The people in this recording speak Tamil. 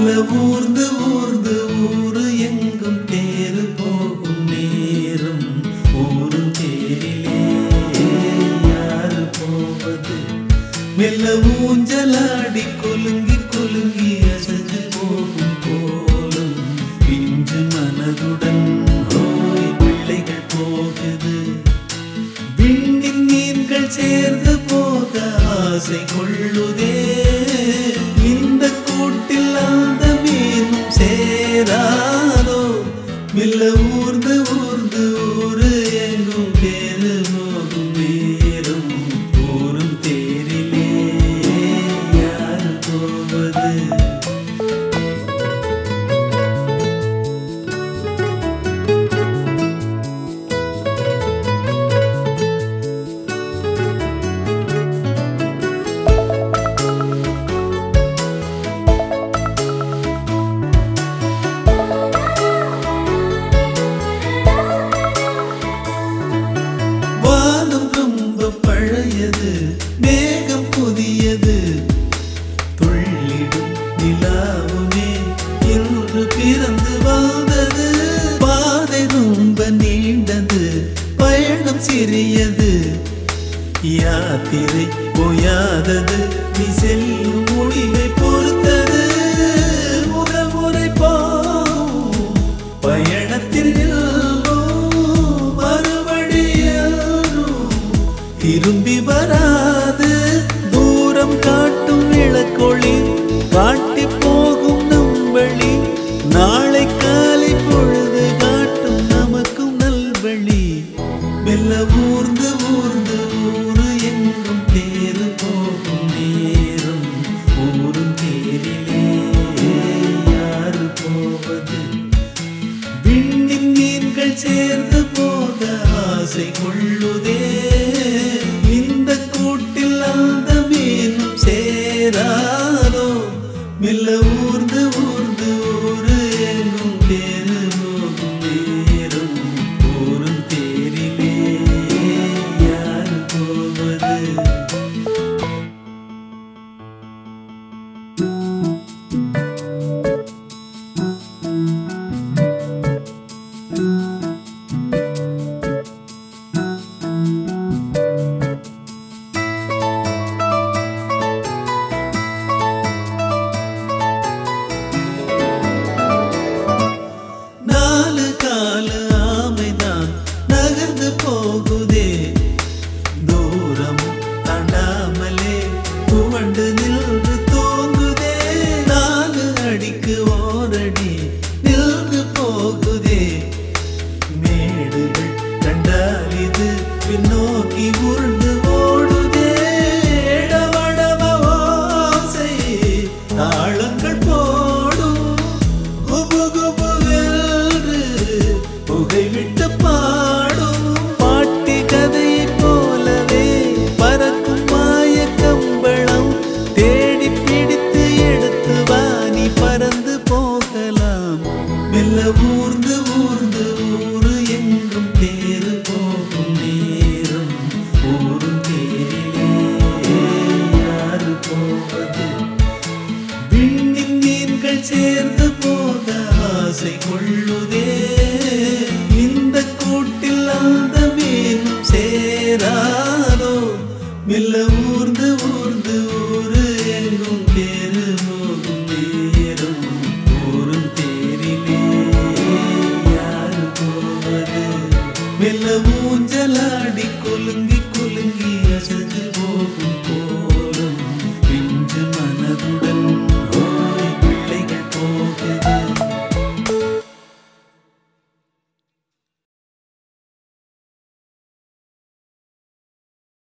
மெல்ல ஊர்ந்து ஊர்ந்து ஊரு எங்கும் தேரு போகும் நேரம் ஊரும் தேரிலே யாரு போவது மெல்ல ஊஞ்சலாடி குலுங்கி குலுங்கி அசைஞ்சு போகும் போலும் பிஞ்சு மனதுடன் ஓய் பிள்ளைகள் போகுது விண்ணின் மீன்கள் சேர்ந்து போக ஆசை கொள்ளுதே இந்த கூட்டில் அந்த மீனும் சேராதோ மெல்ல ஊர்ந்து ஊர்ந்து ஊரு எங்கும் தேரு போகும் நேரம் ஊரும் தேரிலே யாரு போவது வானம் ரொம்ப பழையது மேகம் புதியது துள்ளிடும் நிலாவுமே இன்று பிறந்து வாழ்ந்தது பாதை ரொம்ப நீண்டது பயணம் சிறியது யாத்திரை போயாதது நீ செல்லும் முடிவை பொறுத்தது முதல் முறை போகும் பயணத்தில் எல்லோரும் மறுபடி எல்லோரும் திரும்பி வராது தூரம் காட்டும் விளக்கொளி காட்டி போகும் நம் வழி நாளை காலை பொழுது காட்டும் நமக்கும் நல்வழி மெல்ல ஊர்ந்து ஊர்ந்து ஊரு எங்கும் தேரு போகும் நேரம் ஊரும் தேரிலே யாரு போவது விண்ணின் மீன்கள் சேர்ந்து போக ஆசை கொள்ளுதே இந்த கூட்டில் அந்த மீனும் சேராதோ மெல்ல ஊர்ந்து ஊர்ந்து ஊரு எங்கும் தேரு போகும் நேரம் ஊரும் தேரிலே யாரு போவது நாலு காலு ஆமைதான் நகர்ந்து போகுதே தூரம் தாண்டாமலே துவண்டு நின்று தூங்குதே நாலு அடிக்கு ஓரடி நின்று போகுதே மேடுகள் கண்டால் இது பின்னோக்கி உருண்டு ஓடுதே இடவடவ ஓசை தாளங்கள் போடும் குபு குபு வென்று புகை விட்டு பாடும் பாட்டி கதையைப் போலவே பறக்கும் மாய கம்பளம் தேடி பிடித்து எடுத்து வாணி பறந்து போகலாம் மெல்ல ஊர்ந்து ஊர்ந்து ஊரு எங்கும் தேரு போகும் நேரம் ஊரும் தேரிலே யாரு போவது விண்ணின் மீன்கள் சேர்ந்து போக ஆசை கொள்ளுதே இந்த கூட்டில் அந்த மீனும் சேராதோ மெல்ல ஊர்ந்து ஊர்ந்து ஊரு எங்கும் தேரு போகும் நேரம் ஊரும் தேரிலே யாரு போவது மெல்ல ஊஞ்சலாடி குலுங்கி